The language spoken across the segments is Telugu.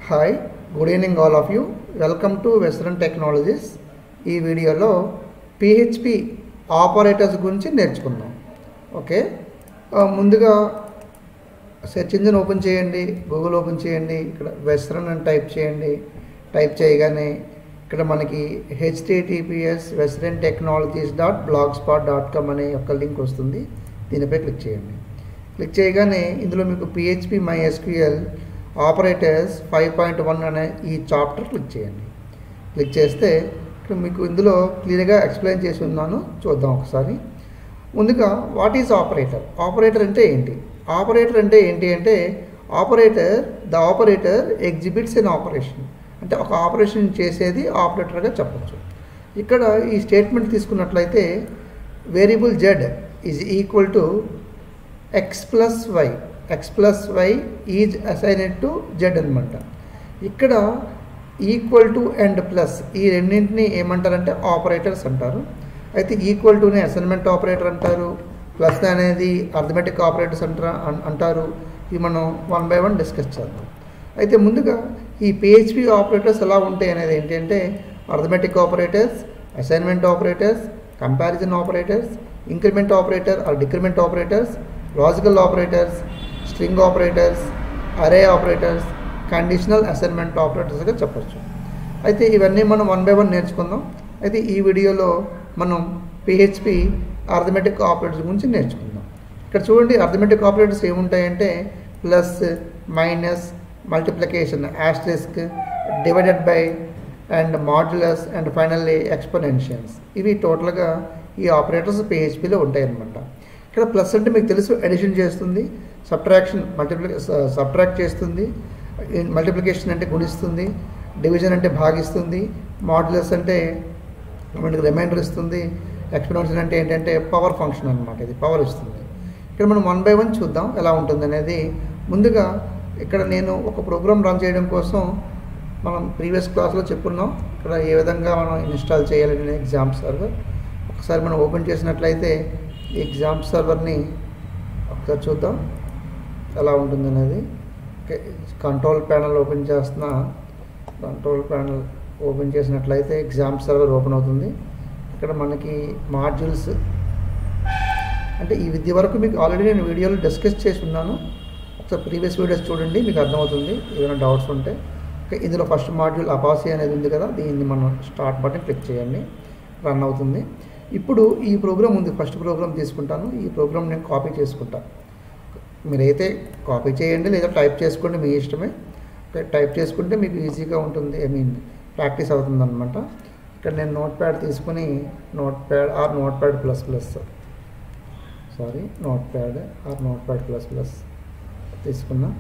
hi good evening all of you welcome to western technologies ఈ వీడియోలో పిహెచ్పి ఆపరేటర్స్ గురించి నేర్చుకుందాం ఓకే ఆ, ముందుగా సెర్చ్ ఇంజిన్ ఓపెన్ చేయండి గూగుల్ ఓపెన్ చేయండి ఇక్కడ వెస్ట్రన్ అని టైప్ చేయండి టైప్ చేయగానే ఇక్కడ మనకి HTTPS western technologies dot blog spot dot com అనే యొక్క లింక్ వస్తుంది దీనిపై క్లిక్ చేయండి క్లిక్ చేయగానే ఇందులో మీకు PHP my SQL operators five point one అనే ఈ చాప్టర్ క్లిక్ చేయండి క్లిక్ చేస్తే ఇక్కడ మీకు ఇందులో క్లియర్గా ఎక్స్ప్లెయిన్ చేసి ఉన్నాను చూద్దాం ఒకసారి ముందుగా వాట్ ఈజ్ ఆపరేటర్ ఆపరేటర్ అంటే ఏంటి ఆపరేటర్ అంటే ఏంటి అంటే operator the operator exhibits in operation అంటే ఒక ఆపరేషన్ చేసేది ఆపరేటర్గా చెప్పచ్చు ఇక్కడ ఈ స్టేట్మెంట్ తీసుకున్నట్లయితే variable z is equal to x plus y x plus y is assigned to z అనమాట ఇక్కడ ఈక్వల్ టు అండ్ ప్లస్ ఈ రెండింటిని ఏమంటారంటే ఆపరేటర్స్ అంటారు అయితే ఈక్వల్ టుని అసైన్మెంట్ ఆపరేటర్ అంటారు ప్లస్ అనేది అర్థమెటిక్ ఆపరేటర్స్ అంటారా అన్- అంటారు ఇవి మనం వన్ బై వన్ డిస్కస్ చేద్దాం అయితే ముందుగా ఈ పిహెచ్పి ఆపరేటర్స్ ఎలా ఉంటాయి అనేది ఏంటంటే arithmetic operators assignment operators comparison operators increment operator or decrement operators logical operators string operators array operators conditional assignment ఆపరేటర్స్గా చెప్పొచ్చు అయితే ఇవన్నీ మనం వన్ బై వన్ నేర్చుకుందాం అయితే ఈ వీడియోలో మనం పిహెచ్పి అర్థమెటిక్ ఆపరేటర్స్ గురించి నేర్చుకుందాం ఇక్కడ చూడండి అర్థమెటిక్ ఆపరేటర్స్ ఏముంటాయంటే plus minus multiplication asterisk divided by and modulus and finally exponentials ఇవి టోటల్గా ఈ ఆపరేటర్స్ పిహెచ్పిలో ఉంటాయన్నమాట ఇక్కడ ప్లస్ అంటే మీకు తెలుసు అడిషన్ చేస్తుంది సబ్ట్రాక్షన్ మల్టిప్లి సబ్ట్రాక్ట్ చేస్తుంది మల్టిప్లికేషన్ అంటే గుణిస్తుంది డివిజన్ అంటే భాగిస్తుంది మాడ్యులస్ అంటే మనకి రిమైండర్ ఇస్తుంది ఎక్స్పెనెన్షన్ అంటే ఏంటంటే పవర్ ఫంక్షన్ అనమాట ఇది పవర్ ఇస్తుంది ఇక్కడ మనం వన్ బై వన్ చూద్దాం ఎలా ఉంటుంది అనేది ముందుగా ఇక్కడ నేను ఒక ప్రోగ్రామ్ రన్ చేయడం కోసం మనం ప్రీవియస్ క్లాస్లో చెప్పున్నాం ఇక్కడ ఏ విధంగా మనం ఇన్స్టాల్ చేయాలని ఎగ్జామ్ సర్వర్ ఒకసారి మనం ఓపెన్ చేసినట్లయితే ఈ ఎగ్జామ్ సర్వర్ని ఒకసారి చూద్దాం ఎలా ఉంటుంది అనేది ఓకే కంట్రోల్ ప్యానల్ ఓపెన్ చేస్తున్నా కంట్రోల్ ప్యానల్ ఓపెన్ చేసినట్లయితే ఎగ్జామ్ సర్వర్ ఓపెన్ అవుతుంది ఇక్కడ మనకి మాడ్యూల్స్ అంటే ఈ విద్య వరకు మీకు ఆల్రెడీ నేను వీడియోలో డిస్కస్ చేసి ఉన్నాను ఒకసారి ప్రీవియస్ వీడియోస్ చూడండి మీకు అర్థమవుతుంది ఏమైనా డౌట్స్ ఉంటే ఓకే ఇందులో ఫస్ట్ మాడ్యూల్ అపాసి అనేది ఉంది కదా దీన్ని మనం స్టార్ట్ బటన్ క్లిక్ చేయండి రన్ అవుతుంది ఇప్పుడు ఈ ప్రోగ్రామ్ ఉంది ఫస్ట్ ప్రోగ్రామ్ తీసుకుంటాను ఈ ప్రోగ్రామ్ నేను కాపీ చేసుకుంటాను మీరైతే కాపీ చేయండి లేదా టైప్ చేసుకోండి మీ ఇష్టమే ఓకే, టైప్ చేసుకుంటే మీకు ఈజీగా ఉంటుంది ఐ మీన్ ప్రాక్టీస్ అవుతుంది అనమాట ఇక్కడ నేను నోట్ ప్యాడ్ తీసుకుని notepad or notepad plus plus sorry notepad or notepad plus plus తీసుకున్నా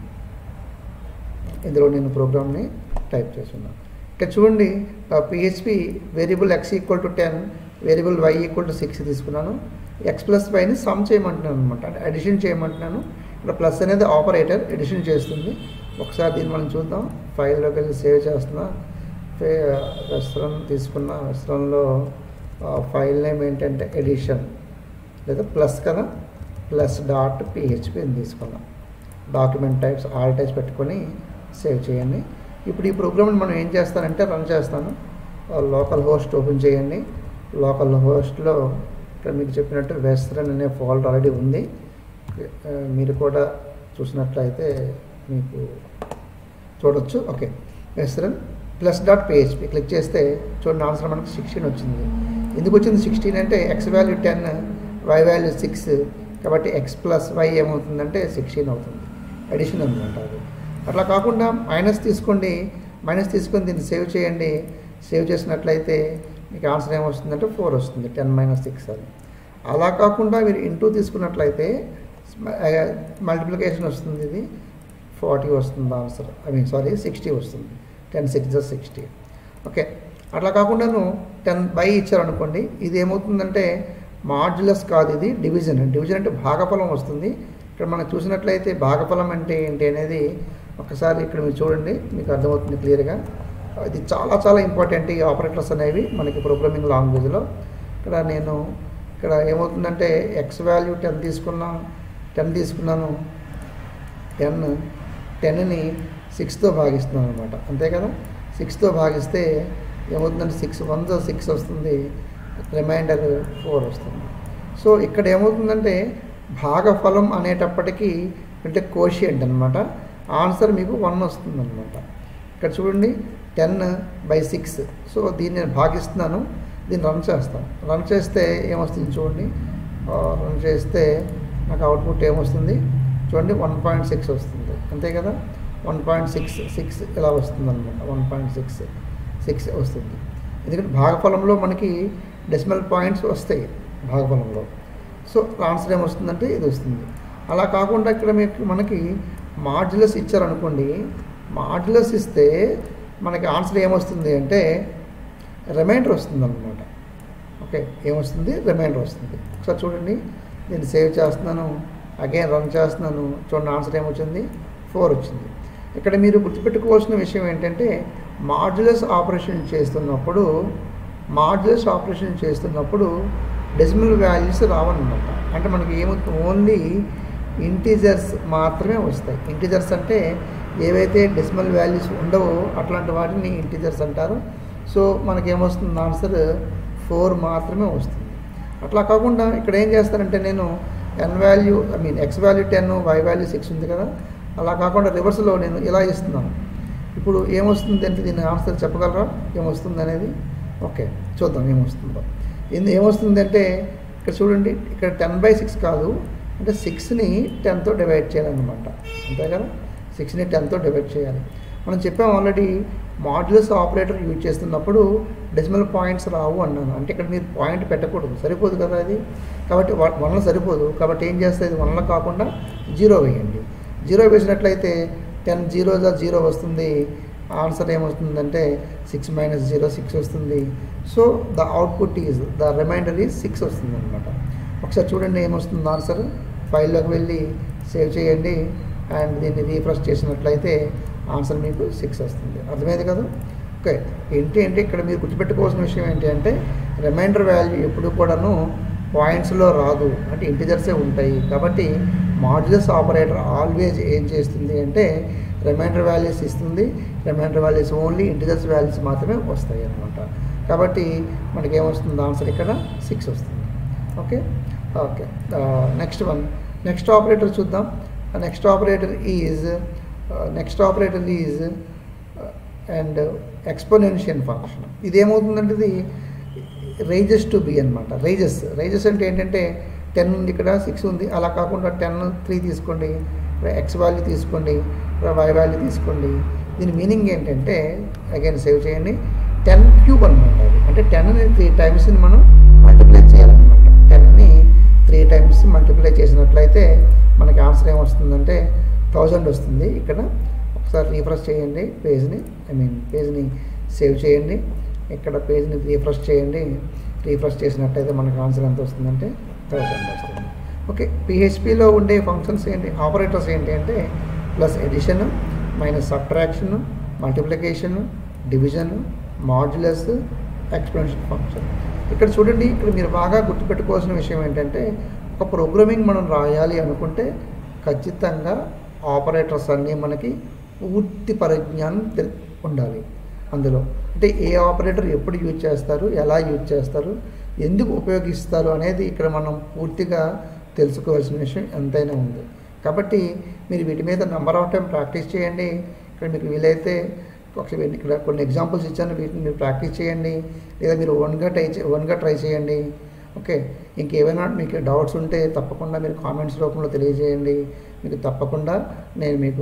ఇందులో నేను ప్రోగ్రామ్ని టైప్ చేస్తున్నాను ఇక్కడ చూడండి PHP variable x equal to ten variable y equal to six తీసుకున్నాను ఎక్స్ ప్లస్ వైని సమ్ చేయమంటున్నాను అనమాట అంటే అడిషన్ చేయమంటున్నాను ఇక్కడ ప్లస్ అనేది ఆపరేటర్ ఎడిషన్ చేస్తుంది ఒకసారి దీన్ని మనం చూద్దాం ఫైల్లోకి వెళ్ళి సేవ్ చేస్తున్నా వెస్ట్రన్ తీసుకున్న వెస్ట్రన్లో ఫైల్ నేమ్ ఏంటంటే ఎడిషన్ లేదా ప్లస్ కదా ప్లస్ డాట్ పిహెచ్పి అని తీసుకున్నాం డాక్యుమెంట్ టైప్స్ ఆల్ టైప్స్ పెట్టుకొని సేవ్ చేయండి ఇప్పుడు ఈ ప్రోగ్రామ్ని మనం ఏం చేస్తానంటే రన్ చేస్తాను లోకల్ హోస్ట్ ఓపెన్ చేయండి లోకల్ హోస్ట్లో ఇక్కడ మీకు చెప్పినట్టు వెస్ట్రన్ అనే ఫోల్డర్ ఆల్రెడీ ఉంది ఆ, మీరు కూడా చూసినట్లయితే మీకు చూడొచ్చు okay western plus dot PHP click చేస్తే చూడండి ఆన్సర్ మనకు సిక్స్టీన్ వచ్చింది ఎందుకు వచ్చింది సిక్స్టీన్ అంటే x value ten y value six కాబట్టి ఎక్స్ ప్లస్ వై ఏమవుతుందంటే సిక్స్టీన్ అవుతుంది అడిషన్ అనమాట అది అట్లా కాకుండా మైనస్ తీసుకోండి మైనస్ తీసుకొని దీన్ని సేవ్ చేయండి సేవ్ చేసినట్లయితే మీకు ఆన్సర్ ఏమొస్తుందంటే ఫోర్ వస్తుంది టెన్ మైనస్ సిక్స్ అని అలా కాకుండా మీరు ఇంటూ తీసుకున్నట్లయితే మల్టిప్లికేషన్ వస్తుంది ఇది ఫార్టీ వస్తుంది answer I mean sorry sixty వస్తుంది ten six just sixty okay అట్లా కాకుండాను టెన్ బై ఇచ్చారనుకోండి ఇది ఏమవుతుందంటే మాడ్యులస్ కాదు ఇది డివిజన్ డివిజన్ అంటే భాగఫలం వస్తుంది ఇక్కడ మనం చూసినట్లయితే భాగఫలం అంటే ఏంటి అనేది ఒకసారి ఇక్కడ మీరు చూడండి మీకు అర్థమవుతుంది క్లియర్గా ఇది చాలా చాలా ఇంపార్టెంట్ ఈ ఆపరేటర్స్ అనేవి మనకి ప్రోగ్రామింగ్ లాంగ్వేజ్లో ఇక్కడ నేను ఇక్కడ ఏమవుతుందంటే ఎక్స్ వాల్యూ టెన్ తీసుకున్నా టెన్ తీసుకున్నాను టెన్ టెన్ని సిక్స్తో భాగిస్తున్నాను అనమాట అంతే కదా సిక్స్తో భాగిస్తే ఏమవుతుందంటే సిక్స్ వన్తో సిక్స్ వస్తుంది రిమైండర్ ఫోర్ వస్తుంది సో ఇక్కడ ఏమవుతుందంటే భాగఫలం అనేటప్పటికీ అంటే కోషియంట్ అనమాట ఆన్సర్ మీకు వన్ వస్తుంది అనమాట ఇక్కడ చూడండి టెన్ బై సిక్స్ సో దీన్ని నేను భాగిస్తున్నాను దీన్ని రన్ చేస్తాను రన్ చేస్తే ఏమొస్తుంది చూడండి ఆ, రన్ చేస్తే నాకు అవుట్పుట్ ఏమొస్తుంది చూడండి వన్ పాయింట్ సిక్స్ వస్తుంది అంతే కదా వన్ పాయింట్ సిక్స్ సిక్స్ ఇలా వస్తుంది అనమాట వన్ పాయింట్ సిక్స్ సిక్స్ వస్తుంది ఎందుకంటే భాగఫలంలో మనకి డెసిమల్ పాయింట్స్ వస్తాయి భాగఫలంలో సో ఆన్సర్ ఏమొస్తుందంటే ఇది వస్తుంది అలా కాకుండా ఇక్కడ మీకు మనకి మాడ్యులస్ ఇచ్చారనుకోండి మాడ్యులస్ ఇస్తే మనకి ఆన్సర్ ఏమొస్తుంది అంటే రిమైండర్ వస్తుంది అనమాట ఓకే ఏమొస్తుంది రిమైండర్ వస్తుంది ఒకసారి చూడండి నేను సేవ్ చేస్తున్నాను అగైన్ రన్ చేస్తున్నాను చూడండి ఆన్సర్ ఏమొచ్చింది ఫోర్ వచ్చింది ఇక్కడ మీరు గుర్తుపెట్టుకోవాల్సిన విషయం ఏంటంటే మాడ్యులస్ ఆపరేషన్ చేస్తున్నప్పుడు మాడ్యులస్ ఆపరేషన్ చేస్తున్నప్పుడు డెసిమల్ వాల్యూస్ రావన్నమాట అంటే మనకి ఏమవుతుంది ఓన్లీ ఇంటీజర్స్ మాత్రమే వస్తాయి ఇంటీజర్స్ అంటే ఏవైతే డెసిమల్ వాల్యూస్ ఉండవో అట్లాంటి వాటిని ఇంటీజర్స్ అంటారు సో మనకేమొస్తుంది ఆన్సర్ ఫోర్ మాత్రమే వస్తుంది అట్లా కాకుండా ఇక్కడ ఏం చేస్తానంటే నేను n value I mean x value ten y value six ఉంది కదా అలా కాకుండా రివర్స్లో నేను ఇలా ఇస్తున్నాను ఇప్పుడు ఏమొస్తుంది అంటే దీని ఆన్సర్ చెప్పగలరా ఏమొస్తుంది అనేది ఓకే చూద్దాం ఏమొస్తుందో ఎందు ఏమొస్తుంది అంటే ఇక్కడ చూడండి ఇక్కడ టెన్ బై సిక్స్ కాదు అంటే సిక్స్ని టెన్తో డివైడ్ చేయాలన్నమాట అంతే కదా సిక్స్ని టెన్తో డివైడ్ చేయాలి మనం చెప్పాం ఆల్రెడీ మాడ్యులస్ ఆపరేటర్ యూజ్ చేస్తున్నప్పుడు డెసిమల్ పాయింట్స్ రావు అన్నాను అంటే ఇక్కడ మీరు పాయింట్ పెట్టకూడదు సరిపోదు కదా అది కాబట్టి వన్లో సరిపోదు కాబట్టి ఏం చేస్తుంది వన్లో కాకుండా జీరో వేయండి జీరో వేసినట్లయితే టెన్ జీరో జా జీరో వస్తుంది ఆన్సర్ ఏమొస్తుందంటే సిక్స్ మైనస్ జీరో సిక్స్ వస్తుంది so the output is the remainder is six వస్తుంది అనమాట ఒకసారి చూడండి ఏమొస్తుంది ఆన్సర్ ఫైల్లోకి వెళ్ళి సేవ్ చేయండి అండ్ దీన్ని రీఫ్రెష్ చేసినట్లయితే ఆన్సర్ మీకు సిక్స్ వస్తుంది అర్థమైంది కదా ఓకే ఏంటి అంటే ఇక్కడ మీరు గుర్తుపెట్టుకోవాల్సిన విషయం ఏంటి అంటే రిమైండర్ వాల్యూ ఎప్పుడు కూడాను పాయింట్స్లో రాదు అంటే ఇంటిజర్సే ఉంటాయి కాబట్టి మాడ్యులస్ ఆపరేటర్ ఆల్వేజ్ ఏం చేస్తుంది అంటే రిమైండర్ వాల్యూస్ ఇస్తుంది remainder values only integers values మాత్రమే వస్తాయి అన్నమాట కాబట్టి మనకి ఏమొస్తుంది ఆన్సర్ ఇక్కడ సిక్స్ వస్తుంది okay okay next one next operator చూద్దాం next operator is next operator is and exponential function ఇదేమవుతుందంటే ఇది రైజెస్ టు బి అనమాట రైజెస్ రైజెస్ అంటే ఏంటంటే టెన్ ఉంది ఇక్కడ సిక్స్ ఉంది అలా కాకుండా టెన్ త్రీ తీసుకోండి ఎక్స్ వాల్యూ తీసుకోండి వై వాల్యూ తీసుకోండి దీని మీనింగ్ ఏంటంటే అగైన్ సేవ్ చేయండి టెన్ క్యూబ్ అనమాట అది అంటే టెన్ని త్రీ టైమ్స్ని మనం మల్టిప్లై చేయాలన్నమాట టెన్ని త్రీ టైమ్స్ మల్టిప్లై చేసినట్లయితే మనకి ఆన్సర్ ఏమొస్తుందంటే థౌజండ్ వస్తుంది ఇక్కడ ఒకసారి రీఫ్రెష్ చేయండి పేజ్ని ఐ మీన్ పేజ్ని సేవ్ చేయండి ఇక్కడ పేజ్ని రీఫ్రెష్ చేయండి రీఫ్రెష్ చేసినట్టయితే మనకు ఆన్సర్ ఎంత వస్తుందంటే థౌసండ్ వస్తుంది ఓకే పిహెచ్పిలో ఉండే ఫంక్షన్స్ ఏంటి ఆపరేటర్స్ ఏంటి అంటే plus addition minus subtraction multiplication division modulus expansion function ఇక్కడ చూడండి ఇక్కడ మీరు బాగా గుర్తుపెట్టుకోవాల్సిన విషయం ఏంటంటే ఒక ప్రోగ్రామింగ్ మనం రాయాలి అనుకుంటే ఖచ్చితంగా ఆపరేటర్స్ అన్నీ మనకి పూర్తి పరిజ్ఞానం తెల్ ఉండాలి అందులో అంటే ఏ ఆపరేటర్ ఎప్పుడు యూజ్ చేస్తారు ఎలా యూజ్ చేస్తారు ఎందుకు ఉపయోగిస్తారు అనేది ఇక్కడ మనం పూర్తిగా తెలుసుకోవాల్సిన విషయం ఎంతైనా ఉంది కాబట్టి మీరు వీటి మీద నెంబర్ ఆఫ్ టైం ప్రాక్టీస్ చేయండి ఇక్కడ మీకు వీలైతే ఒకసారి ఇక్కడ కొన్ని ఎగ్జాంపుల్స్ ఇచ్చాను వీటిని మీరు ప్రాక్టీస్ చేయండి లేదా మీరు ఓన్గా ట్రై ఓన్గా ట్రై చేయండి ఓకే ఇంకేమైనా మీకు డౌట్స్ ఉంటే తప్పకుండా మీరు కామెంట్స్ రూపంలో తెలియజేయండి మీకు తప్పకుండా నేను మీకు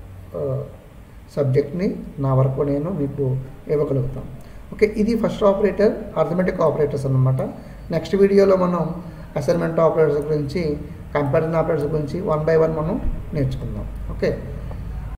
సబ్జెక్ట్ని నా వరకు నేను మీకు ఇవ్వగలుగుతాను ఓకే ఇది ఫస్ట్ ఆపరేటర్ అర్థమెటిక్ ఆపరేటర్స్ అనమాట నెక్స్ట్ వీడియోలో మనం అసైన్మెంట్ ఆపరేటర్స్ గురించి కంపారిజన్ ఆపరేటర్స్ గురించి వన్ బై వన్ మనం నేర్చుకుందాం ఓకే